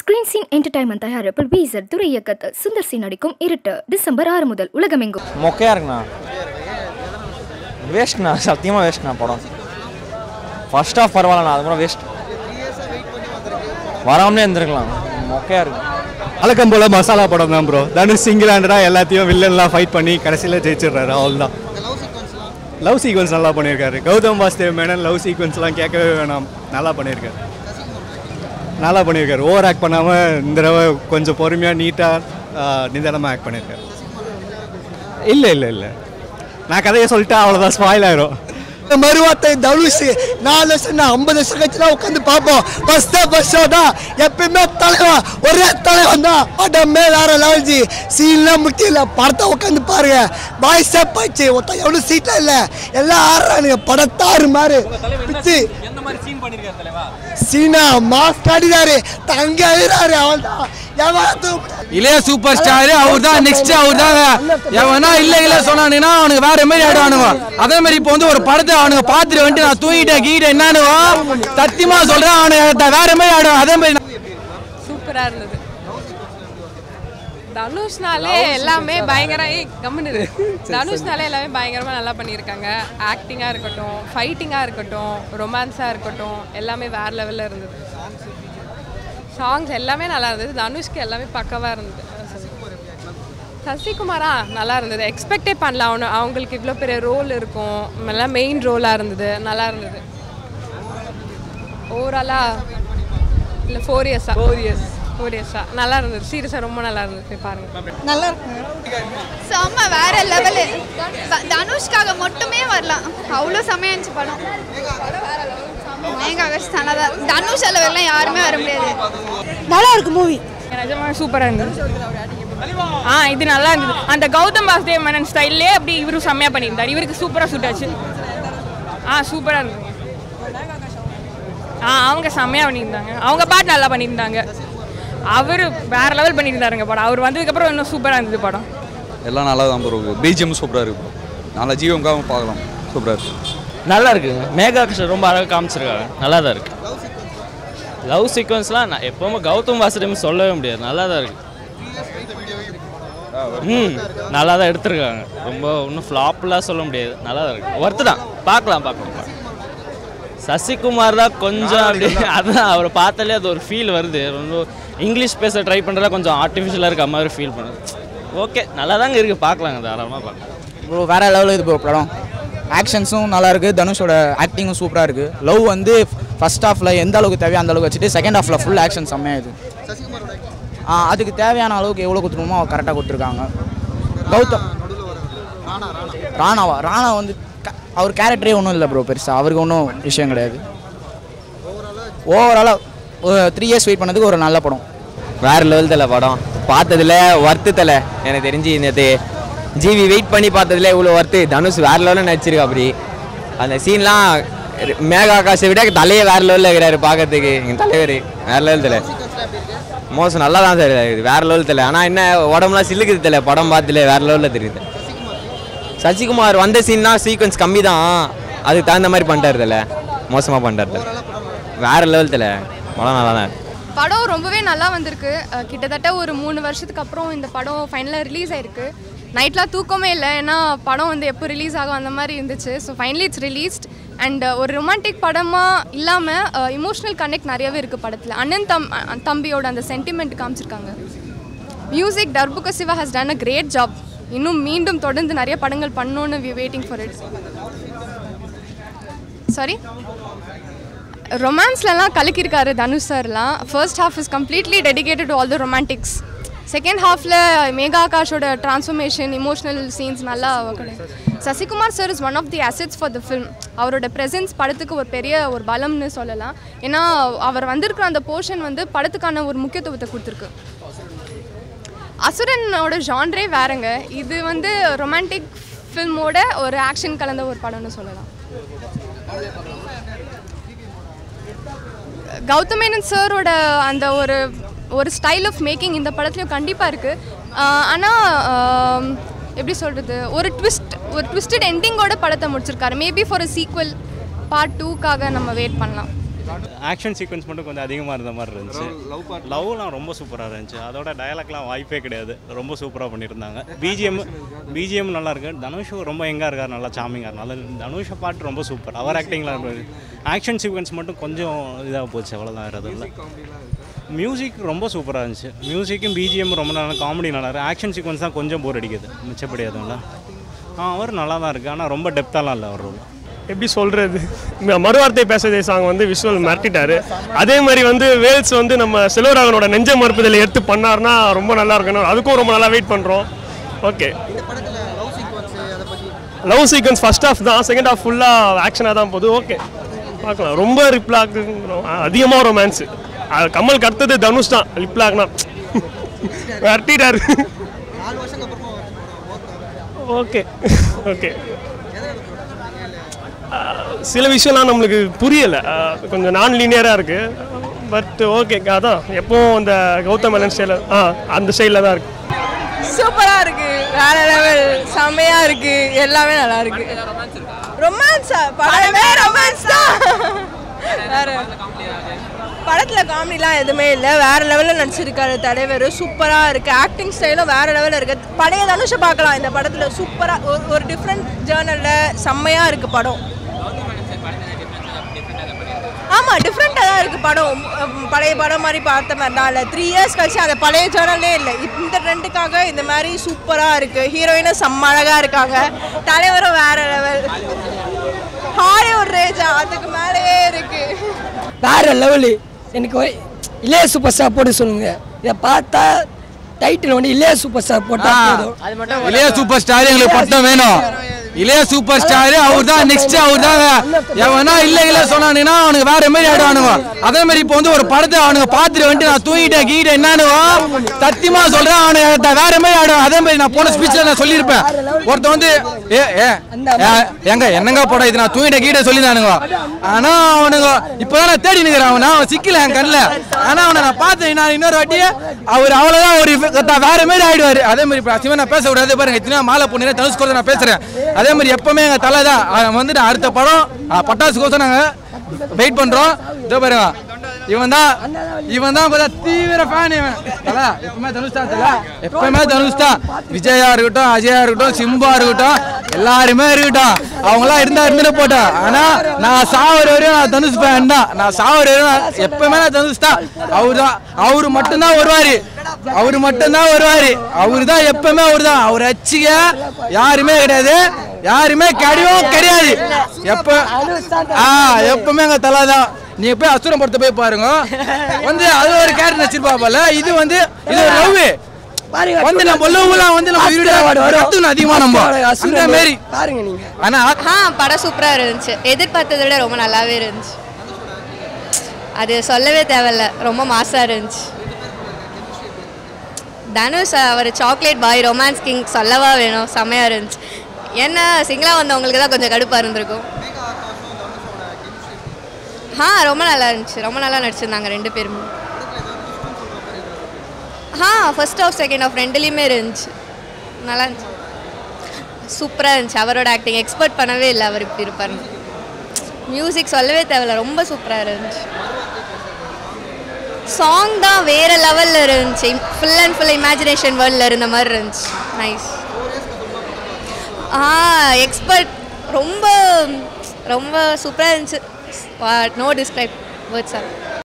Screen scene entertainment தயாரிப்பில் பீசர் துரை இயக்கத்தில் Sundar C நடிக்கும் இருட்டு டிசம்பர் ஆறு முதல் உலகமெங்கும் மொக்கையாக இருக்குண்ணா வேஸ்ட்ண்ணா சத்தியமாக வேஸ்ட்ண்ணா படம் ஃபர்ஸ்ட் ஆஃப் பரவாயில்லண்ணா அது கூட வேஸ்ட் வராமலே இருந்திருக்கலாம் மொக்கையாக இருக்கு வழக்கம் போல் மசாலா படம் தான் ப்ரோ தனுஷ் சிங்கிள் ஹேண்டடாக எல்லாத்தையும் வில்லன்லாம் ஃபைட் பண்ணி கடைசியில் ஜெயிச்சிடுறாரு அவ்வளோதான் லவ் சீக்வன்ஸ் நல்லா பண்ணியிருக்காரு கௌதம் வாசுதேவ் மேனன் லவ் சீக்வன்ஸ்லாம் கேட்கவே வேணாம் நல்லா பண்ணியிருக்காரு நல்லா பண்ணியிருக்காரு ஓவர் ஆக்ட் பண்ணாமல் இந்த தடவை கொஞ்சம் பொறுமையாக நீட்டாக நிதானமாக ஆக்ட் பண்ணியிருக்காரு இல்லை இல்லை இல்லை நான் கதையை சொல்லிட்டா அவ்வளோதான் ஸ்பாயில் ஆயிரும் மறுவார்த்தை தனுஷ் நாலு வருஷம் நான் ஐம்பது வருஷம் கழிச்சு தான் உட்காந்து பார்ப்போம் ஃபர்ஸ்ட் ஃபர்ஸ்ட் தான் எப்பயுமே தலைவன் ஒரே தலைவன் தான் படமே வேற லெவல்ஜி சீன்லாம் முட்டியில படத்தை உட்காந்து பாருங்க பாய் ஸ்டெப் ஆச்சு ஒருத்தன் எவ்வளவு சீட்ல இல்ல எல்லாம் ஆடுறானுங்க படத்தாறு மாதிரி பிச்சு சீனா மாஸ்க் அடிதாரு தங்க அழுறாரு அவன் தான் இளைய சூப்பர் ஸ்டார் அவர் தான் நெக்ஸ்ட் அவர் தான் எவனா இல்ல இல்ல சொன்னானுங்கன்னா அவனுக்கு வேற மாதிரி ஆடுவானுங்க அதே மாதிரி இப்போ வந்து ஒரு படத்தை அவனுங்க பார்த்துட்டு வந்துட்டு நான் தூங்கிட்டேன் கீட்டேன் என்னன்னு சத்தியமா சொல்றேன் அவனுக்கு வேற மாதிரி ஆடுவான் அதே மாதிரி சூப்பராக இருந்தது தனுஷ்னாலே எல்லாமே பயங்கர ஏய், கம்முனு இரு. தனுஷ்னாலே எல்லாமே பயங்கரமாக நல்லா பண்ணியிருக்காங்க ஆக்டிங்காக இருக்கட்டும் ஃபைட்டிங்காக இருக்கட்டும் ரொமான்ஸாக இருக்கட்டும் எல்லாமே வேற லெவலில் இருந்தது சாங்ஸ் எல்லாமே நல்லா இருந்தது தனுஷ்க்கு எல்லாமே பக்கவாக இருந்தது சசிகுமாரா நல்லா இருந்தது எக்ஸ்பெக்டே பண்ணல அவனு அவங்களுக்கு இவ்வளோ பெரிய ரோல் இருக்கும் நல்லா மெயின் ரோலாக இருந்தது நல்லா இருந்தது ஓவராலாக இல்லை ஃபோர் இயர்ஸா ஃபோர் இயர்ஸ் ஃபோர் இயர்ஸா நல்லா இருந்தது சீரியஸாக ரொம்ப நல்லா இருந்தது போய் பாருங்க நல்லா இருக்கு செம்ம வேற லெவலு தனுஷ்காக மட்டுமே வரலாம் அவ்வளோ செம்மையா இருந்துச்சு படம் மேகா நல்லா தான் தனுஷ் அளவுலாம் யாருமே வர முடியாது நல்லா இருக்கு மூவி நிஜமாக சூப்பராக இருந்தது ஆ இது நல்லா இருந்தது அந்த கௌதம் வாசுதேவ் மேனன் ஸ்டைல்லே அப்படி இவரும் செம்மையாக பண்ணியிருந்தார் இவருக்கு சூப்பராக சூட் ஆச்சு ஆ சூப்பராக இருந்தது ஆ அவங்க செம்மையாக பண்ணியிருந்தாங்க அவங்க பாட்டு நல்லா பண்ணியிருந்தாங்க அவர் வேற லெவல் பண்ணியிருந்தாருங்க படம் அவர் வந்ததுக்கப்புறம் இன்னும் சூப்பராக இருந்தது படம் எல்லாம் நல்லா தான் ப்ரோ இருக்குது பிஜிஎம் சூப்பராக இருக்கு bro. நல்லா ஜீவம்காகவும் பார்க்கலாம் சூப்பராக இருக்கு நல்லா இருக்குங்க மேகா கிருஷ்ணன் ரொம்ப அழகாக காமிச்சிருக்காங்க நல்லா தான் இருக்கு லவ் சீக்வன்ஸ்லாம் நான் எப்பவுமே கௌதம் வாசுதேவன் சொல்லவே முடியாது நல்லா தான் இருக்கு ம் நல்லா தான் எடுத்திருக்காங்க ரொம்ப இன்னும் ஃப்ளாப்லாம் சொல்ல முடியாது நல்லா தான் இருக்கு ஒர்த்து தான் பார்க்கலாம் பார்க்கலாம் பார்க்கலாம். சசிகுமார் தான் கொஞ்சம் அப்படி அதான் அவரை பார்த்தாலே அது ஒரு ஃபீல் வருது ரொம்ப இங்கிலீஷ் பேச ட்ரை பண்ணுறதா கொஞ்சம் ஆர்டிஃபிஷியலாக இருக்க மாதிரி ஃபீல் பண்ணுது ஓகே நல்லா தாங்க இருக்குது பார்க்கலாங்க தாராளமாக பார்க்கலாம் ப்ரோ வேற லெவலில் இது ப்ரோ படம் ஆக்ஷன்ஸும் நல்லா இருக்கு தனுஷோட ஆக்டிங்கும் சூப்பராக இருக்கு லவ் வந்து ஃபர்ஸ்ட் ஹாஃப்ல எந்த அளவுக்கு தேவையோ அந்த அளவுக்கு வச்சுட்டு செகண்ட் ஹாஃப்ல ஃபுல் ஆக்ஷன் செம்மையா இது ஆ அதுக்கு தேவையான அளவுக்கு எவ்வளோ கொடுத்துருமோ கரெக்டாக கொடுத்துருக்காங்க கௌதம் ராணாவா ராணா வந்து க- அவர் கேரக்டரே ஒன்றும் இல்லை ப்ரோ பெருசாக அவருக்கு ஒன்றும் விஷயம் கிடையாது ஓவராலாக த்ரீ இயர்ஸ் வெயிட் பண்ணதுக்கு ஒரு நல்ல படம் வேற லெவல் தலை படம் பார்த்ததுல ஒர்த்து தலை எனக்கு தெரிஞ்சு இந்த ஜிவி வெயிட் பண்ணி பார்த்ததுல இவ்வளோ ஒர்த்து தனுஷ் வேற லெவலில் நடிச்சிருக்கு அப்படி அந்த சீன்லாம் மேகா ஆகாஷை விட தலையே வேற லெவலில் இருக்கிறாரு பார்க்கறதுக்கு எங்கள் தலைவர் வேற லெவல் தலை மோசம் நல்லா தான் சார் இருக்குது வேற லெவல் தலை ஆனால் என்ன உடம்புலாம் சில்லுக்குது தலை படம் பார்த்துல வேற லெவலில் தெரியுது சசிகுமார் வந்த சீன்னா சீக்வன்ஸ் கம்மி தான் அதுக்கு தகுந்த மாதிரி பண்ணிட்டாரு தலை மோசமாக பண்ணிட்டாரு தலை வேற லெவல் தலை படம் நல்லா தான் இருக்கு. படம் ரொம்பவே நல்லா வந்திருக்கு அஹ் கிட்டத்தட்ட ஒரு மூணு வருஷத்துக்கு அப்புறம் இந்த படம் ஃபைனலாக ரிலீஸ் ஆயிருக்கு நைட்லாம் தூக்கமே இல்லை ஏன்னா படம் வந்து எப்போ ரிலீஸ் ஆகும் அந்த மாதிரி இருந்துச்சு so finally it's released and ஒரு ரொமான்டிக் படமாக இல்லாமல் இமோஷனல் கனெக்ட் நிறையவே இருக்குது படத்தில் அண்ணன் தம் அ- தம்பியோட அந்த சென்டிமெண்ட் காமிச்சிருக்காங்க music Darbuka Siva has done a great job இன்னும் மீண்டும் தொடர்ந்து நிறைய படங்கள் பண்ணணும்னு we waiting for it sorry ரொமான்ஸ்லலாம் கலக்கியிருக்காரு தனுஷ் சார்லாம் first half is completely dedicated to all the romantics second ஹாஃபில் மேகா ஆகாஷோட ட்ரான்ஸ்ஃபர்மேஷன் இமோஷனல் சீன்ஸ் நல்லா கிடையாது Sasikumar sir is one of the assets for the film அவரோட ப்ரெசன்ஸ் படத்துக்கு ஒரு பெரிய ஒரு பலம்னு சொல்லலாம் ஏன்னா அவர் வந்திருக்கிற அந்த போர்ஷன் வந்து படத்துக்கான ஒரு முக்கியத்துவத்தை கொடுத்துருக்கு அசுரனோட ஜான்ரே வேறங்க இது வந்து ரொமான்டிக் ஃபில்மோட ஒரு ஆக்ஷன் கலந்த ஒரு படம்னு சொல்லலாம் கௌதமேனன் சாரோட அந்த ஒரு ஒரு ஸ்டைல் ஆஃப் மேக்கிங் இந்த படத்துலையும் கண்டிப்பாக இருக்குது ஆனால் எப்படி சொல்கிறது ஒரு ட்விஸ்ட் ஒரு ட்விஸ்டட் எண்டிங்கோட படத்தை முடிச்சிருக்காரு maybe for a sequel part டூக்காக நம்ம வெயிட் பண்ணலாம் ஆக்ஷன் சீக்வன்ஸ் மட்டும் கொஞ்சம் அதிகமாக இருந்த மாதிரி இருந்துச்சு லவ்லாம் ரொம்ப சூப்பராக இருந்துச்சு அதோட டயலாக்லாம் வாய்ப்பே கிடையாது ரொம்ப சூப்பராக பண்ணியிருந்தாங்க பிஜிஎம் பிஜிஎம் நல்லா இருக்கு தனுஷ் ரொம்ப எங்கே இருக்கார் நல்லா சாமிங்கார் நல்லா தனுஷை பாட்டு ரொம்ப சூப்பர் அவர் ஆக்டிங்லாம் ஆக்ஷன் சீக்வன்ஸ் மட்டும் கொஞ்சம் இதாக போச்சு அவ்வளோதான் வேறு எதுவும் இல்லை மியூசிக் ரொம்ப சூப்பராக இருந்துச்சு மியூசிக்கும் பிஜிஎம் ரொம்ப நல்லா காமெடி நல்லா இருக்கு ஆக்ஷன் சீக்வன்ஸ் தான் கொஞ்சம் போர் அடிக்குது மிச்சப்படி எதுவும் இல்லை ஆ அவர் நல்லா தான் இருக்குது ஆனால் ரொம்ப டெப்த்தாலாம் இல்லை அவர் ரோல் எப்படி சொல்கிறது மறுவார்த்தை பேசுறதே சாங் வந்து விஷுவல் மிரட்டிட்டாரு அதே மாதிரி வந்து வேல்ஸ் வந்து நம்ம செல்வராகனோட நெஞ்ச மறுப்புதல் எடுத்து பண்ணார்னா ரொம்ப நல்லா இருக்கணும் அதுக்கும் ரொம்ப நல்லா வெயிட் பண்ணுறோம் okay love sequence first half தான் செகண்ட் ஆஃப் ஃபுல்லாக ஆக்ஷனாக தான் போகுது ஓகே பார்க்கலாம் ரொம்ப ரிப்ளாக் அதிகமாக ரொமான்ஸு கமல் கடுத்தது தனுஷ் தான் லிப்லாக்னா மிரட்டிட்டாரு ஓகே ஓகே சில விஷயம்லாம் நம்மளுக்கு புரியலை கொஞ்சம் நான் லீனியராக இருக்குது பட் ஓகே அதான் எப்பவும் அந்த கௌதம் மேலன் ஸ்டைலில் ஆ அந்த ஸ்டைலில் தான் இருக்குது சூப்பரா இருக்கு வேற லெவல் செம்மையா இருக்கு எல்லாமே நல்லா இருக்கு ரொமான்ஸா படமே ரொமான்ஸ் தான் வேற படத்துல காமெடிலாம் எதுவுமே இல்லை வேற லெவலில் நடிச்சிருக்காரு தலைவர் சூப்பராக இருக்கு ஆக்டிங் ஸ்டைலும் வேற லெவலில் இருக்கு பழைய தனுஷை பார்க்கலாம் இந்த படத்துல சூப்பராக ஒரு ஒரு டிஃப்ரெண்ட் ஜேர்னலில் செம்மையாக இருக்கு படம் ஆமாம் டிஃப்ரெண்ட்டாக தான் இருக்குது படம் உம், பழைய படம் மாதிரி பார்த்த மாதிரிலாம் இல்லை த்ரீ இயர்ஸ் கழிச்சு அந்த பழைய ஜேர்னலே இல்லை இந்த ட்ரெண்டுக்காக இந்த மாதிரி சூப்பராக இருக்குது ஹீரோயினும் செம்ம அழகாக இருக்காங்க தலைவரும் வேற லெவல் ஹாலிவுட் ரேஜா அதுக்கு மேலேயே இருக்குது வேற லெவலு எனக்கு ஒரு இளைய சூப்பர் ஸ்டார் போட்டு சொல்லுங்க இதை பார்த்தா டைட்டில் வந்து இளைய சூப்பர் ஸ்டார் போட்டா போதும் இளைய சூப்பர் ஸ்டார் எங்களுக்கு பட்டம் வேணும் இளைய சூப்பர் ஸ்டார் அவர் தான் நெக்ஸ்ட் அவர் தாங்க எவனா இல்ல இல்ல சொன்னானுங்கன்னா அவனுக்கு வேற மாதிரி ஆடுவானுங்க அதே மாதிரி இப்போ வந்து ஒரு படத்தை அவனுங்க பார்த்துட்டு வந்துட்டு நான் தூங்கிட்டேன் கீட்டேன் என்னன்னுவோ சத்தியமா சொல்றேன் அவனுக்கு த- வேற மாதிரி ஆடுவான் அதே மாதிரி நான் போன ஸ்பீச்ல நான் சொல்லியிருப்பேன் ஒருத்தன் வந்து ஏ ஏ ஏ, எங்க என்னங்க படம் இது நான் தூங்கிட்ட கீட்ட சொல்லியிருந்தானுங்க ஆனா அவனுங்க இப்பதான் நான் தேடி நிக்கிறேன் அவன் அவன் சிக்கல என் கண்ணில் ஆனா அவனை நான் பார்த்தேன் நான் இன்னொரு வாட்டி அவர் அவ்வளவுதான் ஒரு த- வேற மாதிரி ஆயிடுவாரு அதே மாதிரி இப்ப அசிவா நான் பேச விடாது பாருங்க இத்தனை மாலை பொண்ணு தனுஷ் கோசம் நான் பேசுறேன் அதே மாதிரி எப்பவுமே எங்க தலை தான் அவன் வந்து நான் அடுத்த படம் ஆ, பட்டாசு கோசம் நாங்க வெயிட் பண்றோம் இதோ பாருங்க இவன் தான் இவன் தான் கொஞ்சம் தீவிர ஃபேன் இவன் தல எப்பவுமே தனுஷ் தான் தல எப்பவுமே தனுஷ் தான் விஜயா இருக்கட்டும் அஜயா இருக்கட்டும் சிம்பா இருக்கட்டும் எல்லாருமே இருக்கட்டும் அவங்களாம் இருந்தா இருந்துட்டு போட்டோம் ஆனா நான் சாவர வரையும் நான் தனுஷ் ஃபேன் தான் நான் சாவர வரையும் நான் எப்பவுமே நான் தனுஷ் தான் அவர் தான் அவரு மட்டும்தான் வருவாரு அவரு மட்டும்தான் வருவாரு அவரு தான் எப்பவுமே அவர் தான் அவர் அச்சிக்க யாருமே கிடையாது யாருமே கிடையவும் கிடையாது எப்ப ஆ எப்பவுமே எங்க தலை தான் நீங்க போய் அசுரம் படத்தை போய் பாருங்க வந்து அது ஒரு கேரக்டர் நடிச்சிருப்பா போல இது வந்து இது ஒரு லவ் வந்து நம்ம லவ்லாம் வந்து நம்ம உயிரோட கத்துக்கணும் அதிகமா நம்ம அந்த மாதிரி பாருங்க நீங்க ஆனா ஆ படம் சூப்பராக இருந்துச்சு எதிர்பார்த்ததை விட ரொம்ப நல்லாவே இருந்துச்சு அது சொல்லவே தேவையில்ல ரொம்ப மாசாக இருந்துச்சு தனுஷ் அவர் சாக்லேட் பாய் ரொமான்ஸ் கிங் சொல்லவா வேணும் செம்மையாக இருந்துச்சு என்ன சிங்கிளாக வந்தவங்களுக்கு தான் கொஞ்சம் கடுப்பாக இருந்திருக்கும் ஆ ரொம்ப நல்லா இருந்துச்சு ரொம்ப நல்லா நடிச்சிருந்தாங்க ரெண்டு பேருமே ஆ ஃபர்ஸ்ட் ஆஃப் செகண்ட் ஆஃப் ரெண்டுலேயுமே இருந்துச்சு நல்லா இருந்துச்சு சூப்பராக இருந்துச்சு அவரோட ஆக்டிங் எக்ஸ்பெக்ட் பண்ணவே இல்லை அவர் இப்படி இருப்பாருன்னு மியூசிக் சொல்லவே தேவையில்ல ரொம்ப சூப்பராக இருந்துச்சு சாங் தான் வேற லெவலில் இருந்துச்சு ஃபுல் அண்ட் ஃபுல் இமேஜினேஷன் வேர்ல்டில் இருந்த மாதிரி இருந்துச்சு நைஸ் ஆ எக்ஸ்பர்ட் ரொம்ப ரொம்ப சூப்பராக இருந்துச்சு நோ டிஸ்கிரைப் வேர்ட்ஸ் ஆர்